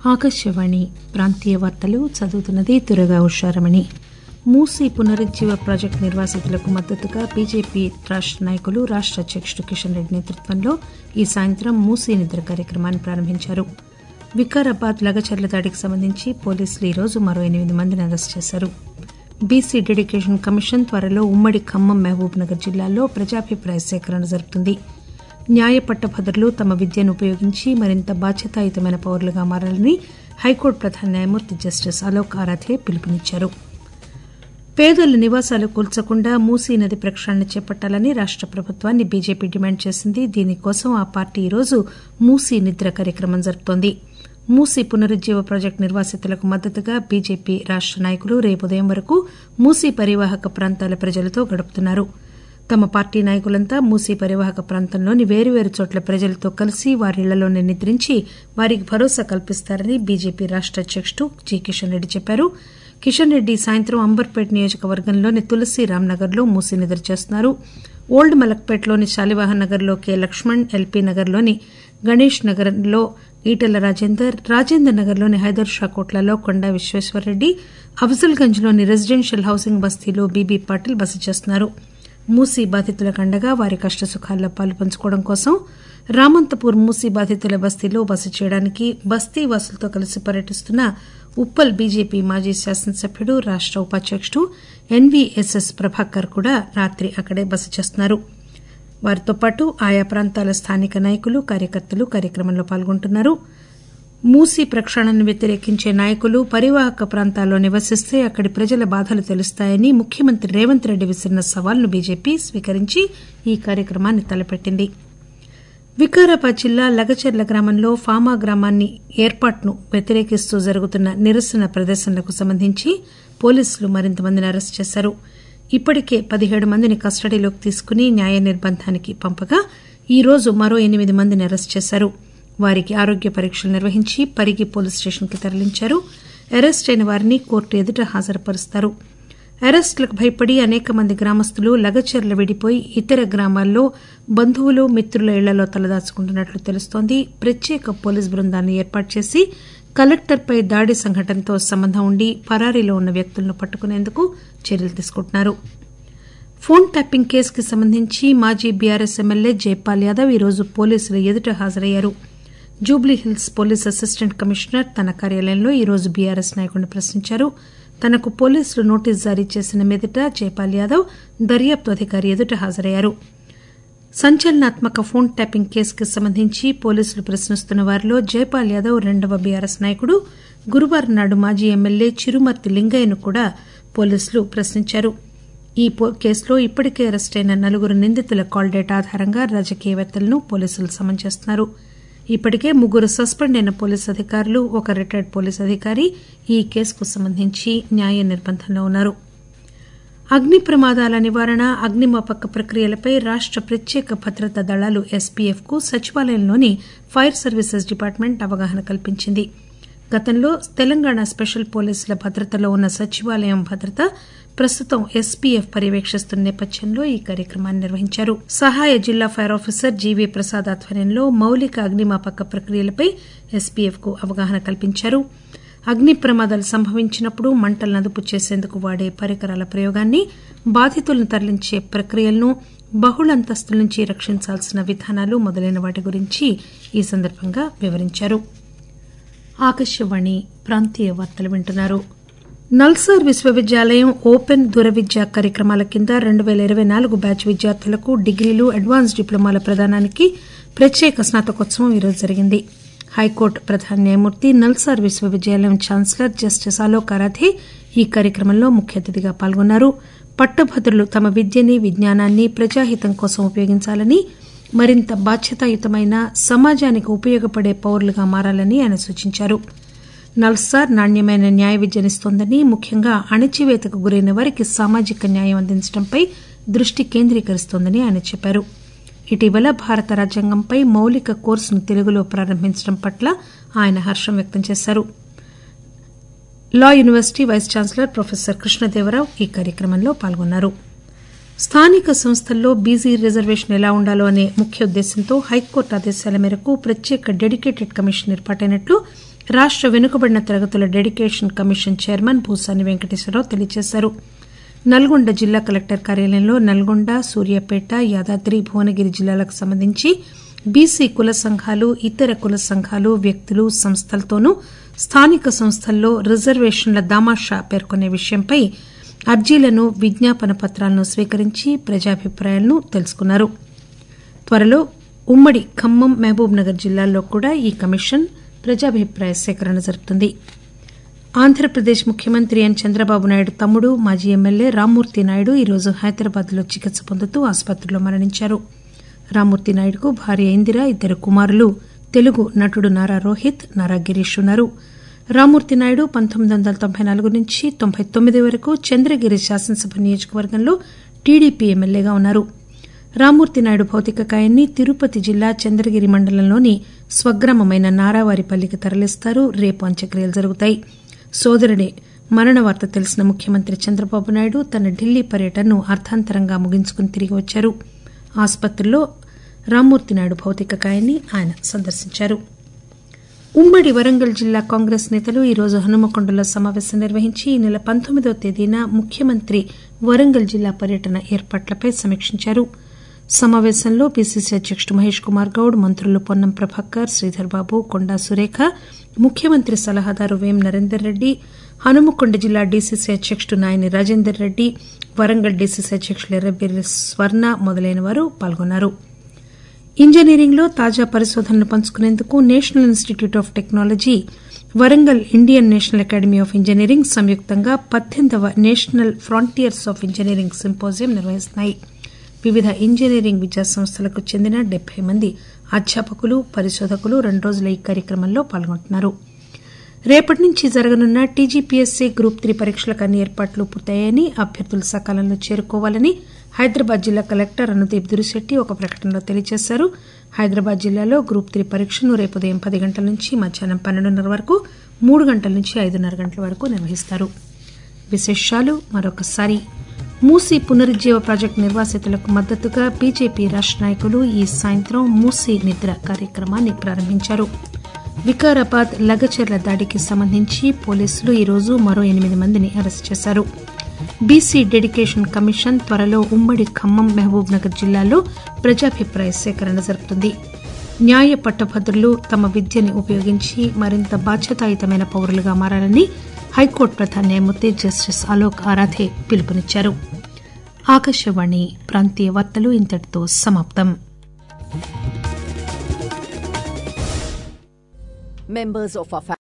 ఆకాశవాణి ప్రాంతీయ వార్తలు చదువుతున్నది దురగా ఉషారమణి మూసీ పునరుజ్జీవ ప్రాజెక్టు నిర్వాసితులకు మద్దతుగా బీజేపీ రాష్ట నాయకులు రాష్ట అధ్యకుడు కిషన్ రెడ్డి నేతృత్వంలో ఈ సాయంత్రం మూసీ నిద్ర కార్యక్రమాన్ని ప్రారంభించారు వికారాబాద్ లగచర్ల దాడికి సంబంధించి పోలీసులు ఈరోజు మరో ఎనిమిది మందిని అరెస్టు చేశారు బీసీ డెడికేషన్ కమిషన్ త్వరలో ఉమ్మడి ఖమ్మం మహబూబ్ నగర్ జిల్లాల్లో ప్రజాభిప్రాయ సేకరణ జరుపుతుంది న్యాయ పట్టభద్రులు తమ విద్యను ఉపయోగించి మరింత బాధ్యతాయుతమైన పౌరులుగా మారాలని హైకోర్టు ప్రధాన న్యాయమూర్తి జస్టిస్ అలోక్ ఆరాధే పిలుపునిచ్చారు పేదల నివాసాలు కూల్చకుండా మూసీ నది ప్రక్షాళన చేపట్టాలని రాష్ట ప్రభుత్వాన్ని బీజేపీ డిమాండ్ చేసింది దీనికోసం ఆ పార్టీ ఈరోజు మూసీ నిద్ర కార్యక్రమం జరుపుతోంది మూసీ పునరుజ్జీవ ప్రాజెక్టు నిర్వాసితులకు మద్దతుగా బీజేపీ రాష్ట నాయకులు రేపు ఉదయం వరకు మూసీ పరివాహక ప్రాంతాల ప్రజలతో గడుపుతున్నారు తమ పార్టీ నాయకులంతా మూసీ పరివాహక ప్రాంతంలోని వేరువేరు చోట్ల ప్రజలతో కలిసి వారి ఇళ్లలోనే నిద్రించి వారికి భరోసా కల్పిస్తారని బీజేపీ రాష్ట అధ్యకుడు జి కిషన్ రెడ్డి చెప్పారు కిషన్ రెడ్డి సాయంత్రం అంబర్పేట నియోజకవర్గంలోని తులసీరామ్ నగర్ లో మూసీ నిద్ర చేస్తున్నారు ఓల్డ్ మలక్పేటలోని శాలివాహన్ నగర్ లో కె లక్ష్మణ్ ఎల్పీ నగర్ లోని గణేష్ నగర్ లో ఈటెల రాజేందర్ రాజేందర్ నగర్ లోని హైదర్ షా కోట్లలో కొండా విశ్వేశ్వరరెడ్డి అఫ్జల్ గంజ్ లోని రెసిడెన్షియల్ హౌసింగ్ బస్తీలో బీబీ పాటిల్ బస చేస్తున్నారు మూసీ బాధితులకు అండగా వారి కష్టసుఖాల్లో పాలు పంచుకోవడం కోసం రామంతపూర్ మూసీ బాధితుల బస్తీలో బస చేయడానికి బస్తీ వాసులతో కలిసి పర్యటిస్తున్న ఉప్పల్ బీజేపీ మాజీ శాసనసభ్యుడు రాష్ట ఉపాధ్యకుడు ఎన్వీఎస్ఎస్ ప్రభాకర్ కూడా రాత్రి అక్కడే బస చేస్తున్నారు వారితో పాటు ఆయా ప్రాంతాల స్థానిక నాయకులు కార్యకర్తలు కార్యక్రమంలో పాల్గొంటున్నారు మూసీ ప్రక్షాళనను వ్యతిరేకించే నాయకులు పరివాహక ప్రాంతాల్లో నివసిస్తే అక్కడి ప్రజల బాధలు తెలుస్తాయని ముఖ్యమంత్రి రేవంత్ రెడ్డి విసిరిన సవాల్ను బీజేపీ స్వీకరించి ఈ కార్యక్రమాన్ని తలపెట్టింది వికారాబాద్ జిల్లా లగచర్ల గ్రామంలో ఫామా గ్రామాన్ని ఏర్పాటును వ్యతిరేకిస్తూ జరుగుతున్న నిరసన ప్రదర్శనలకు సంబంధించి పోలీసులు మరింత మందిని అరెస్టు చేశారు ఇప్పటికే పదిహేడు మందిని కస్టడీలోకి తీసుకుని న్యాయ నిర్బంధానికి పంపగా ఈరోజు మరో ఎనిమిది మందిని అరెస్టు చేశారు వారికి ఆరోగ్య పరీక్షలు నిర్వహించి పరిగి పోలీస్ స్టేషన్ కి తరలించారు అరెస్ట్ అయిన వారిని కోర్టు ఎదుట హాజరుపరుస్తారు అరెస్టులకు భయపడి అనేక మంది గ్రామస్తులు లగచర్ల విడిపోయి ఇతర గ్రామాల్లో బంధువులు మిత్రుల ఇళ్లలో తలదాచుకుంటున్నట్లు తెలుస్తోంది ప్రత్యేక పోలీస్ బృందాన్ని ఏర్పాటు చేసి కలెక్టర్పై దాడి సంఘటనతో సంబంధం ఉండి పరారీలో ఉన్న వ్యక్తులను పట్టుకునేందుకు చర్యలు తీసుకుంటున్నారు ఫోన్ ట్యాపింగ్ కేసుకు సంబంధించి మాజీ బీఆర్ఎస్ ఎమ్మెల్యే జైపాల్ యాదవ్ ఈరోజు పోలీసుల ఎదుట హాజరయ్యారు జూబ్లీహిల్స్ పోలీస్ అసిస్టెంట్ కమిషనర్ తన కార్యాలయంలో ఈరోజు బీఆర్ఎస్ నాయకుడిని ప్రశ్నించారు తనకు పోలీసులు నోటీసు జారీ చేసిన మీదట జైపాల్ యాదవ్ దర్యాప్తు అధికారి ఎదుట హాజరయ్యారు సంచలనాత్మక ఫోన్ ట్యాపింగ్ కేసుకు సంబంధించి పోలీసులు ప్రశ్నిస్తున్న వారిలో జైపాల్ యాదవ్ రెండవ బీఆర్ఎస్ నాయకుడు గురువారం నాడు మాజీ ఎమ్మెల్యే చిరుమర్తి లింగయ్యను కూడా పోలీసులు ప్రశ్నించారు ఈ కేసులో ఇప్పటికే అరెస్టైన నలుగురు నిందితుల కాల్ డేటా ఆధారంగా రాజకీయవేత్తలను పోలీసులు సమన్ చేస్తున్నారు ఇప్పటికే ముగ్గురు సస్పెండ్ అయిన పోలీసు అధికారులు ఒక రిటైర్డ్ పోలీసు అధికారి ఈ కేసుకు సంబంధించి న్యాయ నిర్బంధంలో ఉన్నారు అగ్ని ప్రమాదాల నివారణ అగ్నిమాపక ప్రక్రియలపై రాష్ట ప్రత్యేక భద్రతా దళాలు ఎస్పీఎఫ్ కు సచివాలయంలోని ఫైర్ సర్వీసెస్ డిపార్ట్మెంట్ అవగాహన కల్పించింది గతంలో తెలంగాణ స్పెషల్ పోలీసుల భద్రతలో ఉన్న సచివాలయం భద్రత ప్రస్తుతం ఎస్పీఎఫ్ పర్యవేక్షిస్తున్న నేపథ్యంలో ఈ కార్యక్రమాన్ని నిర్వహించారు సహాయ జిల్లా ఫైర్ ఆఫీసర్ జీవీ ప్రసాద్ ఆధ్వర్యంలో మౌలిక అగ్నిమాపక ప్రక్రియలపై ఎస్పీఎఫ్ కు అవగాహన కల్పించారు అగ్ని ప్రమాదాలు సంభవించినప్పుడు మంటలను అదుపు చేసేందుకు వాడే పరికరాల ప్రయోగాన్ని బాధితులను తరలించే ప్రక్రియలను బహుళ అంతస్తుల నుంచి రక్షించాల్సిన విధానాలు మొదలైన వాటి గురించి ఈ సందర్భంగా వివరించారు ఆకాశవాణి ప్రాంతీయ వార్తలు వింటున్నారు నల్సార్ విశ్వవిద్యాలయం ఓపెన్ దూర విద్యా కార్యక్రమాల కింద రెండు పేల ఇరవై నాలుగు బ్యాచ్ విద్యార్థులకు డిగ్రీలు అడ్వాన్స్ డిప్లొమాల ప్రదానానికి ప్రత్యేక స్నాతకోత్సవం ఈరోజు జరిగింది హైకోర్టు ప్రధాన న్యాయమూర్తి నల్సార్ విశ్వవిద్యాలయం ఛాన్సలర్ జస్టిస్ అలోక్ ఆరాధే ఈ కార్యక్రమంలో ముఖ్య అతిథిగా పాల్గొన్నారు పట్టభద్రులు తమ విద్యని విజ్ఞానాన్ని ప్రజాహితం కోసం ఉపయోగించాలని మరింత బాధ్యతాయుతమైన సమాజానికి ఉపయోగపడే పౌరులుగా మారాలని ఆయన సూచించారు నల్సార్ నాణ్యమైన న్యాయ విద్యనిస్తోందని ముఖ్యంగా అణచివేతకు గురైన వారికి సామాజిక న్యాయం అందించడంపై దృష్టి కేంద్రీకరిస్తోందని ఆయన చెప్పారు ఇటీవల భారత రాజ్యాంగంపై మౌలిక కోర్సును తెలుగులో ప్రారంభించడం పట్ల ఆయన హర్షం వ్యక్తం చేశారు law university vice chancellor professor Krishnadevarao ఈ కార్యక్రమంలో పాల్గొన్నారు స్థానిక సంస్థల్లో బీసీ రిజర్వేషన్ ఎలా ఉండాలో అనే ముఖ్య ఉద్దేశంతో హైకోర్టు ఆదేశాల మేరకు ప్రత్యేక డెడికేటెడ్ కమిషన్ ఏర్పాటైనట్లు రాష్ట వెనుకబడిన తరగతుల dedication commission chairman Bhusani Venkateswararao తెలియజేశారు నల్గొండ జిల్లా కలెక్టర్ కార్యాలయంలో నల్గొండ సూర్యాపేట యాదాద్రి భువనగిరి జిల్లాలకు సంబంధించి బీసీ కుల సంఘాలు ఇతర కుల సంఘాలు వ్యక్తులు సంస్థలతోనూ స్థానిక సంస్థల్లో రిజర్వేషన్ల దామాషా పేర్కొనే విషయంపై అర్జీలను విజ్ఞాపన పత్రాలను స్వీకరించి ప్రజాభిప్రాయాలను తెలుసుకున్నారు త్వరలో ఉమ్మడి ఖమ్మం మహబూబ్ నగర్ జిల్లాల్లో కూడా ఈ కమిషన్ ప్రజాభిప్రాయ సేకరణ జరుపుతుంది ఆంధ్రప్రదేశ్ ముఖ్యమంత్రి ఎన్ చంద్రబాబు నాయుడు తమ్ముడు మాజీ ఎమ్మెల్యే రామ్మూర్తి నాయుడు ఈరోజు హైదరాబాద్ లో చికిత్స పొందుతూ ఆసుపత్రిలో మరణించారు రామ్మూర్తి నాయుడుకు భార్య ఇందిర ఇద్దరు కుమారులు తెలుగు నటుడు నారా రోహిత్ నారా గిరీష్ ఉన్నారు రామ్మూర్తి నాయుడు పంతొమ్మిది వందల తొంభై నాలుగు నుంచి తొంభై తొమ్మిది వరకు చంద్రగిరి శాసనసభ నియోజకవర్గంలో టీడీపీ ఎమ్మెల్యేగా ఉన్నారు రామ్మూర్తి నాయుడు భౌతిక కాయాన్ని తిరుపతి జిల్లా చంద్రగిరి మండలంలోని స్వగ్రామమైన నారావారిపల్లికి తరలిస్తారు రేపు అంత్యక్రియలు జరుగుతాయి సోదరుడి మరణ వార్త తెలిసిన ముఖ్యమంత్రి చంద్రబాబు నాయుడు తన ఢిల్లీ పర్యటనను అర్దాంతరంగా ముగించుకుని తిరిగి వచ్చారు ఆసుపత్రిలో రామ్మూర్తి నాయుడు భౌతిక కాయాన్ని ఆయన సందర్శించారు ఉమ్మడి వరంగల్ జిల్లా కాంగ్రెస్ నేతలు ఈరోజు హనుమకొండలో సమావేశం నిర్వహించి ఈ నెల పంతొమ్మిదవ తేదీన ముఖ్యమంత్రి వరంగల్ జిల్లా పర్యటన ఏర్పాట్లపై సమీక్షించారు సమావేశంలో పీసీసీ అధ్యకుడు మహేష్ కుమార్ గౌడ్ మంత్రులు పొన్నం ప్రభాకర్ శ్రీధర్ బాబు కొండా సురేఖ ముఖ్యమంత్రి సలహాదారు వేం నరేందర్ రెడ్డి హనుమకొండ జిల్లా డీసీసీ అధ్యకుడు నాయని రాజేందర్ రెడ్డి వరంగల్ డీసీసీ అధ్యకులు ఎర్రబెల్లి స్వర్ణ మొదలైన వారు పాల్గొన్నారు ఇంజనీరింగ్ లో తాజా పరిశోధనలు పంచుకునేందుకు national institute of technology Warangal Indian national academy of engineering సంయుక్తంగా పద్దెనిమిదవ national frontiers of engineering symposium నిర్వహిస్తున్నాయి వివిధ ఇంజనీరింగ్ విద్యా సంస్థలకు చెందిన డెబ్బై మంది అధ్యాపకులు పరిశోధకులు రెండు రోజుల ఈ కార్యక్రమంలో పాల్గొంటున్నారు రేపటి నుంచి జరగనున్న టీజీపీఎస్సీ గ్రూప్ త్రీ పరీక్షలకు అన్ని ఏర్పాట్లు పూర్తయ్యాయని అభ్యర్థులు సకాలంలో చేరుకోవాలని హైదరాబాద్ జిల్లా కలెక్టర్ అనుదీప్ దురిశెట్టి ఒక ప్రకటనలో తెలియజేశారు హైదరాబాద్ జిల్లాలో గ్రూప్ త్రీ పరీక్షను రేపు ఉదయం పది గంటల నుంచి మధ్యాహ్నం పన్నెండున్నర వరకు మూడు గంటల నుంచి ఐదున్నర గంటల వరకు నిర్వహిస్తారు విశేషాలు మరొకసారి మూసీ పునరుజ్జీవ ప్రాజెక్టు నిర్వాసితులకు మద్దతుగా బీజేపీ రాష్ట నాయకులు ఈ సాయంత్రం మూసీ నిద్ర కార్యక్రమాన్ని ప్రారంభించారు వికారాబాద్ లగచర్ల దాడికి సంబంధించి పోలీసులు ఈరోజు మరో ఎనిమిది మందిని అరెస్ట్ చేశారు బీసీ డెడికేషన్ కమిషన్ త్వరలో ఉమ్మడి ఖమ్మం మహబూబ్ నగర్ జిల్లాల్లో ప్రజాభిప్రాయ సేకరణ జరుపుతుంది న్యాయ పట్టభద్రులు తమ విద్యని ఉపయోగించి మరింత బాధ్యతాయుతమైన పౌరులుగా మారాలని హైకోర్టు ప్రధాన న్యాయమూర్తి జస్టిస్ అలోక్ ఆరాధే పిలుపునిచ్చారు ఆకాశవాణి ప్రాంతీయ వార్తలు ఇంతటితో సమాప్తం Members of our